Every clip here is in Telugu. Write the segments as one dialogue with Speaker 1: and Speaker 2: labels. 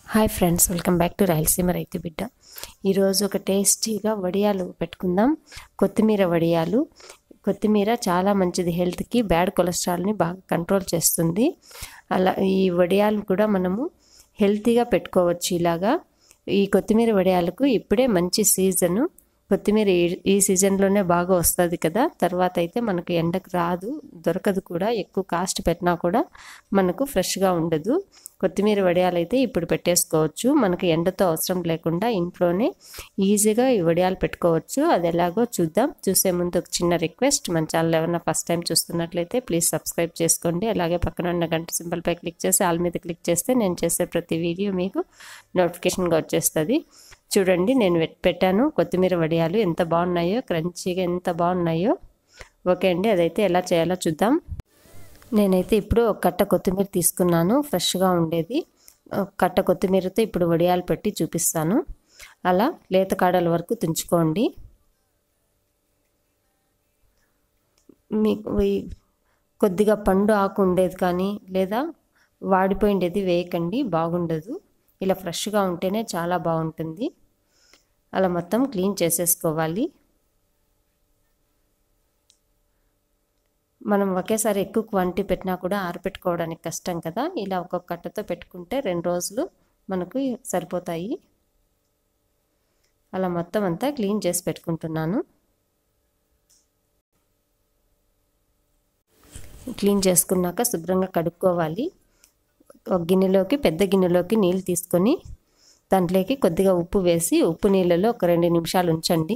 Speaker 1: hi friends welcome back to Rayalaseema రైతు బిడ్డ ఈరోజు ఒక టేస్టీగా వడియాలు పెట్టుకుందాం కొత్తిమీర వడియాలు కొత్తిమీర చాలా మంచిది హెల్త్కి బ్యాడ్ కొలెస్ట్రాల్ని బాగా కంట్రోల్ చేస్తుంది అలా ఈ వడియాలు కూడా మనము హెల్తీగా పెట్టుకోవచ్చు ఇలాగా ఈ కొత్తిమీర వడియాలకు ఇప్పుడే మంచి సీజను కొత్తిమీర ఈ- ఈ సీజన్లోనే బాగా వస్తుంది కదా తర్వాత అయితే మనకు ఎండకు రాదు దొరకదు కూడా ఎక్కువ కాస్ట్ పెట్టినా కూడా మనకు ఫ్రెష్గా ఉండదు కొత్తిమీర వడియాలు అయితే ఇప్పుడు పెట్టేసుకోవచ్చు మనకు ఎండతో అవసరం లేకుండా ఇంట్లోనే ఈజీగా ఈ వడియాలు పెట్టుకోవచ్చు అది ఎలాగో చూద్దాం చూసే ముందు ఒక చిన్న రిక్వెస్ట్ మన ఛానల్ ఎవరైనా ఫస్ట్ టైం చూస్తున్నట్లయితే ప్లీజ్ సబ్స్క్రైబ్ చేసుకోండి అలాగే పక్కన ఉన్న గంట సింబల్పై క్లిక్ చేసి ఆల్ మీద క్లిక్ చేస్తే నేను చేసే ప్రతి వీడియో మీకు నోటిఫికేషన్గా వచ్చేస్తుంది చూడండి నేను వెట్- పెట్టాను కొత్తిమీర వడియాలు ఎంత బాగున్నాయో క్రంచీగా ఎంత బాగున్నాయో ఓకే అండి అదైతే ఎలా చేయాలో చూద్దాం నేనైతే ఇప్పుడు ఒక కట్ట కొత్తిమీర తీసుకున్నాను ఫ్రెష్గా ఉండేది ఒక కట్ట కొత్తిమీరతో ఇప్పుడు వడియాలు పెట్టి చూపిస్తాను అలా లేత కాడల వరకు తుంచుకోండి మీకు ఈ కొద్దిగా పండు ఆకు ఉండేది కానీ లేదా వాడిపోయిండేది వేయకండి బాగుండదు ఇలా ఫ్రెష్గా ఉంటేనే చాలా బాగుంటుంది అలా మొత్తం క్లీన్ చేసేసుకోవాలి మనం ఒకేసారి ఎక్కువ క్వాంటిటీ పెట్టినా కూడా ఆరపెట్టుకోవడానికి కష్టం కదా ఇలా ఒక్కొక్క కట్టతో పెట్టుకుంటే రెండు రోజులు మనకు సరిపోతాయి అలా మొత్తం అంతా క్లీన్ చేసి పెట్టుకుంటున్నాను క్లీన్ చేసుకున్నాక శుభ్రంగా కడుక్కోవాలి ఒక గిన్నెలోకి పెద్ద గిన్నెలోకి నీళ్ళు తీసుకొని దాంట్లోకి కొద్దిగా ఉప్పు వేసి ఉప్పు నీళ్ళలో ఒక రెండు నిమిషాలు ఉంచండి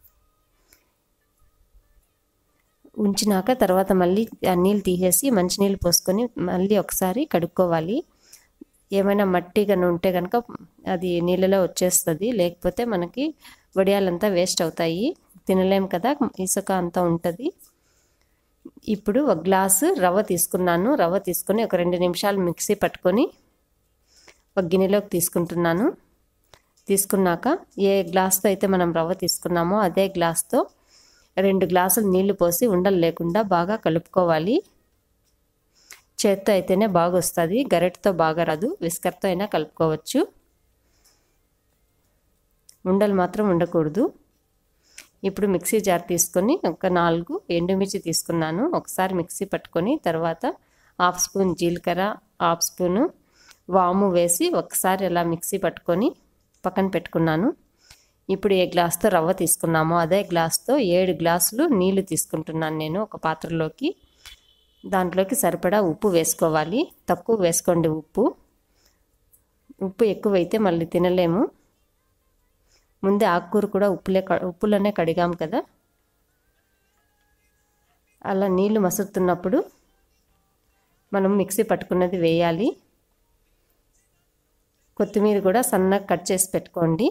Speaker 1: ఉంచినాక తర్వాత మళ్ళీ ఆ నీళ్ళు తీసేసి మంచినీళ్ళు పోసుకొని మళ్ళీ ఒకసారి కడుక్కోవాలి ఏమైనా మట్టి కనుక ఉంటే కనుక అది నీళ్ళలో వచ్చేస్తుంది లేకపోతే మనకి వడియాలంతా వేస్ట్ అవుతాయి తినలేం కదా ఇసుక అంతా ఉంటుంది ఇప్పుడు ఒక గ్లాసు రవ్వ తీసుకున్నాను రవ్వ తీసుకొని ఒక రెండు నిమిషాలు మిక్సీ పట్టుకొని ఒక గిన్నెలోకి తీసుకుంటున్నాను తీసుకున్నాక ఏ గ్లాస్తో అయితే మనం రవ్వ తీసుకున్నామో అదే గ్లాస్తో రెండు గ్లాసులు నీళ్లు పోసి ఉండలు లేకుండా బాగా కలుపుకోవాలి చేత్తో అయితేనే బాగా వస్తుంది గరెటతో బాగా రాదు విస్కర్తో అయినా కలుపుకోవచ్చు ఉండలు మాత్రం ఉండకూడదు ఇప్పుడు మిక్సీ జార్ తీసుకొని ఒక నాలుగు ఎండుమిర్చి తీసుకున్నాను ఒకసారి మిక్సీ పట్టుకొని తర్వాత హాఫ్ స్పూన్ జీలకర్ర హాఫ్ స్పూను వాము వేసి ఒకసారి అలా మిక్సీ పట్టుకొని పక్కన పెట్టుకున్నాను ఇప్పుడు ఏ గ్లాస్తో రవ్వ తీసుకున్నామో అదే గ్లాస్తో ఏడు గ్లాసులు నీళ్లు తీసుకుంటున్నాను నేను ఒక పాత్రలోకి దాంట్లోకి సరిపడా ఉప్పు వేసుకోవాలి తక్కువ వేసుకోండి ఉప్పు ఉప్పు ఎక్కువైతే మళ్ళీ తినలేము ముందే ఆకుకూర కూడా ఉప్పులే ఉప్పులోనే కడిగాం కదా అలా నీళ్లు మసులుతున్నప్పుడు మనం మిక్సీ పట్టుకున్నది వేయాలి కొత్తిమీర కూడా సన్నగా కట్ చేసి పెట్టుకోండి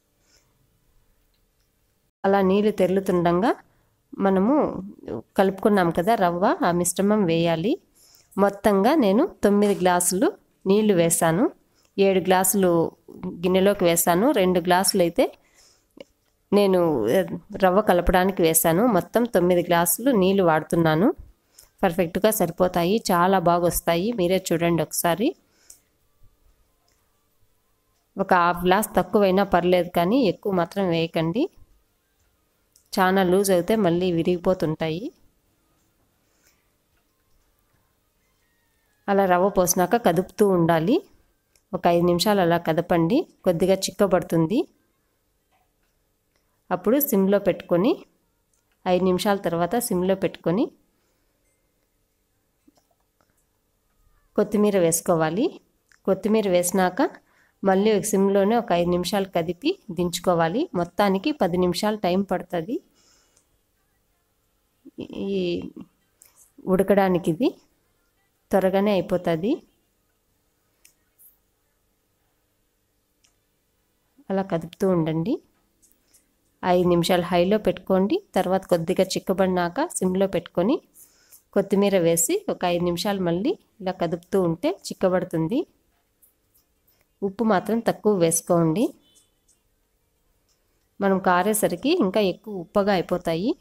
Speaker 1: అలా నీళ్ళు తెరులుతుండగా మనము కలుపుకున్నాం కదా రవ్వ ఆ మిశ్రమం వేయాలి మొత్తంగా నేను తొమ్మిది గ్లాసులు నీళ్లు వేసాను ఏడు గ్లాసులు గిన్నెలోకి వేసాను రెండు గ్లాసులు అయితే నేను రవ్వ కలపడానికి వేసాను మొత్తం తొమ్మిది గ్లాసులు నీళ్లు వాడుతున్నాను పర్ఫెక్ట్గా సరిపోతాయి చాలా బాగా వస్తాయి మీరే చూడండి ఒకసారి ఒక హాఫ్ గ్లాస్ తక్కువైనా పర్లేదు కానీ ఎక్కువ మాత్రం వేయకండి చాలా లూజ్ అయితే మళ్ళీ విరిగిపోతుంటాయి అలా రవ్వ పోసినాక కదుపుతూ ఉండాలి ఒక ఐదు నిమిషాలు అలా కదపండి కొద్దిగా చిక్కబడుతుంది అప్పుడు సిమ్లో పెట్టుకొని ఐదు నిమిషాల తర్వాత సిమ్లో పెట్టుకొని కొత్తిమీర వేసుకోవాలి కొత్తిమీర వేసినాక మళ్ళీ ఒక సిమ్లోనే ఒక ఐదు నిమిషాలు కదిపి దించుకోవాలి మొత్తానికి పది నిమిషాలు టైం పడుతుంది ఈ ఉడకడానికి ఇది త్వరగానే అయిపోతుంది అలా కదుపుతూ ఉండండి ఐదు నిమిషాలు హైలో పెట్టుకోండి తర్వాత కొద్దిగా చిక్కబడినాక సిమ్లో పెట్టుకొని కొత్తిమీర వేసి ఒక ఐదు నిమిషాలు మళ్ళీ ఇలా కదుపుతూ ఉంటే చిక్కబడుతుంది ఉప్పు మాత్రం తక్కువ వేసుకోండి మనం కారేసరికి ఇంకా ఎక్కువ ఉప్పగా అయిపోతాయి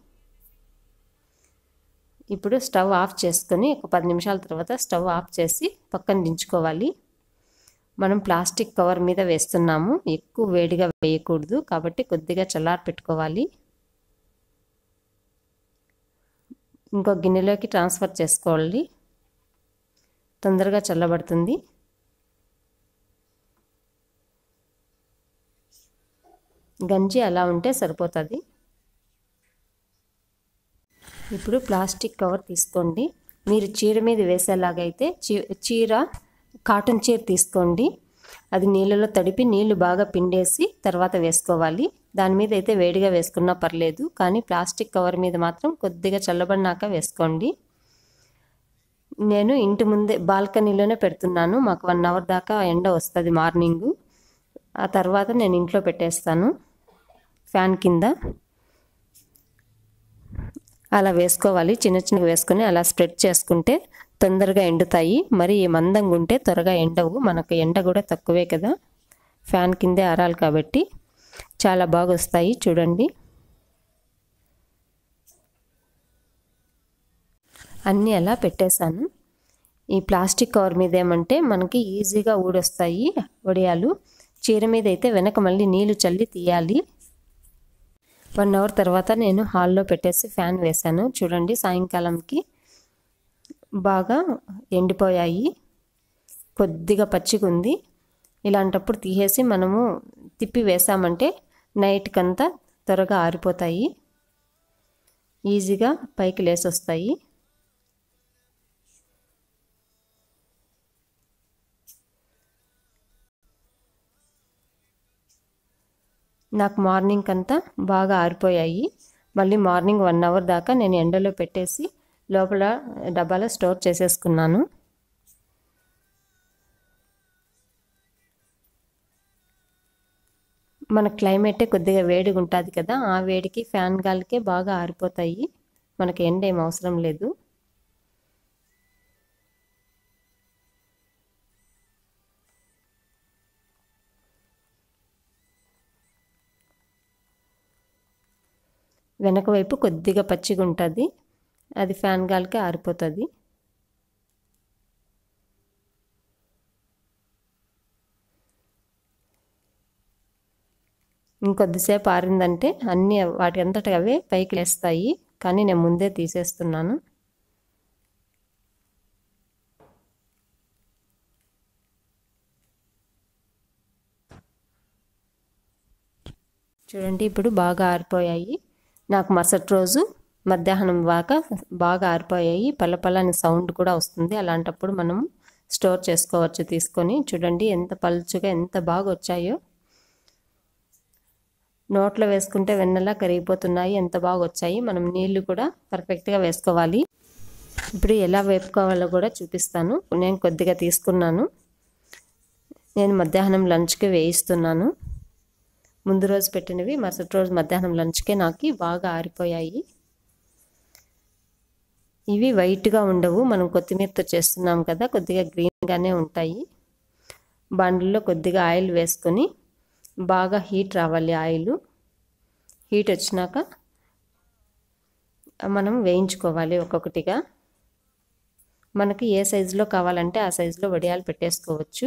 Speaker 1: ఇప్పుడు స్టవ్ ఆఫ్ చేసుకొని ఒక పది నిమిషాల తర్వాత స్టవ్ ఆఫ్ చేసి పక్కన దించుకోవాలి మనం ప్లాస్టిక్ కవర్ మీద వేస్తున్నాము ఎక్కువ వేడిగా వేయకూడదు కాబట్టి కొద్దిగా చల్లారి పెట్టుకోవాలి ఇంకో గిన్నెలోకి ట్రాన్స్ఫర్ చేసుకోవాలి తొందరగా చల్లబడుతుంది గంజి అలా ఉంటే సరిపోతుంది ఇప్పుడు ప్లాస్టిక్ కవర్ తీసుకోండి మీరు చీర మీద వేసేలాగైతే చీ చీర కాటన్ చీర తీసుకోండి అది నీళ్ళలో తడిపి నీళ్లు బాగా పిండేసి తర్వాత వేసుకోవాలి దాని మీద అయితే వేడిగా వేసుకున్నా పర్లేదు కానీ ప్లాస్టిక్ కవర్ మీద మాత్రం కొద్దిగా చల్లబడినాక వేసుకోండి నేను ఇంటి ముందే బాల్కనీలోనే పెడుతున్నాను మాకు వన్ అవర్ దాకా ఎండ వస్తుంది మార్నింగు ఆ తర్వాత నేను ఇంట్లో పెట్టేస్తాను ఫ్యాన్ కింద అలా వేసుకోవాలి చిన్న చిన్నగా వేసుకొని అలా స్ప్రెడ్ చేసుకుంటే తొందరగా ఎండుతాయి మరి మందంగా ఉంటే త్వరగా ఎండవు మనకు ఎండ కూడా తక్కువే కదా ఫ్యాన్ కిందే ఆరాలి కాబట్టి చాలా బాగా వస్తాయి చూడండి అన్నీ అలా పెట్టేశాను ఈ ప్లాస్టిక్ కవర్ మీద ఏమంటే మనకి ఈజీగా ఊడొస్తాయి వడియాలు చీర మీద అయితే వెనక మళ్ళీ నీళ్లు చల్లి తీయాలి వన్ అవర్ తర్వాత నేను హాల్లో పెట్టేసి ఫ్యాన్ వేశాను చూడండి సాయంకాలంకి బాగా ఎండిపోయాయి కొద్దిగా పచ్చిగుంది ఇలాంటప్పుడు తీసేసి మనము తిప్పి వేసామంటే నైట్కంతా త్వరగా ఆరిపోతాయి ఈజీగా పైకి లేసొస్తాయి నాకు మార్నింగ్ అంతా బాగా ఆరిపోయాయి మళ్ళీ మార్నింగ్ వన్ అవర్ దాకా నేను ఎండలో పెట్టేసి లోపల డబ్బాలో స్టోర్ చేసేసుకున్నాను మన క్లైమేటే కొద్దిగా వేడిగా ఉంటుంది కదా ఆ వేడికి ఫ్యాన్ గాలికే బాగా ఆరిపోతాయి మనకి ఎండ ఏం అవసరం లేదు వెనక వైపు కొద్దిగా పచ్చిగా ఉంటుంది అది ఫ్యాన్ గాలికి ఆరిపోతుంది ఇంకొద్దిసేపు ఆరిందంటే అన్నీ వాటి అంతటా అవే పైకి లేస్తాయి కానీ నేను ముందే తీసేస్తున్నాను చూడండి ఇప్పుడు బాగా ఆరిపోయాయి నాకు మరుసటి రోజు మధ్యాహ్నం దాకా బాగా ఆరిపోయాయి పల్లపల్లని సౌండ్ కూడా వస్తుంది అలాంటప్పుడు మనం స్టోర్ చేసుకోవచ్చు తీసుకొని చూడండి ఎంత పలుచుగా ఎంత బాగా వచ్చాయో నోట్లో వేసుకుంటే వెన్నెలా కరిగిపోతున్నాయి ఎంత బాగా వచ్చాయి మనం నీళ్లు కూడా పర్ఫెక్ట్గా వేసుకోవాలి ఇప్పుడు ఎలా వేపుకోవాలో కూడా చూపిస్తాను నేను కొద్దిగా తీసుకున్నాను నేను మధ్యాహ్నం లంచ్కి వేయిస్తున్నాను ముందు రోజు పెట్టినవి మరుసటి రోజు మధ్యాహ్నం లంచ్కే నాకు బాగా ఆరిపోయాయి ఇవి వైట్గా ఉండవు మనం కొత్తిమీరతో చేస్తున్నాం కదా కొద్దిగా గ్రీన్గానే ఉంటాయి బండ్లో కొద్దిగా ఆయిల్ వేసుకొని బాగా హీట్ రావాలి ఆయిల్ హీట్ వచ్చినాక మనం వేయించుకోవాలి ఒక్కొక్కటిగా మనకి ఏ సైజులో కావాలంటే ఆ సైజులో వడియాలు పెట్టేసుకోవచ్చు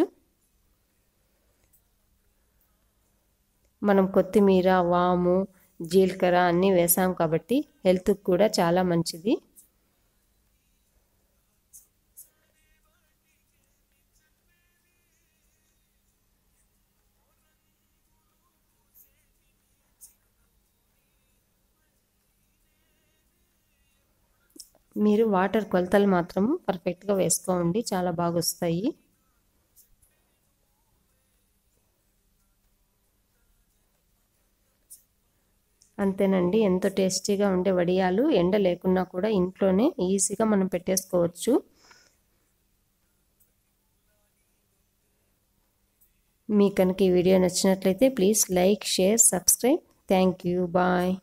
Speaker 1: మనం కొత్తిమీర వాము జీలకర్ర అన్నీ వేసాం కాబట్టి హెల్త్కి కూడా చాలా మంచిది మీరు వాటర్ కొలతలు మాత్రం పర్ఫెక్ట్గా వేసుకోండి చాలా బాగా వస్తాయి అంతేనండి ఎంతో టేస్టీగా ఉండే వడియాలు ఎండ లేకున్నా కూడా ఇంట్లోనే ఈజీగా మనం పెట్టేసుకోవచ్చు మీ కనుక ఈ వీడియో నచ్చినట్లయితే please like share subscribe thank you bye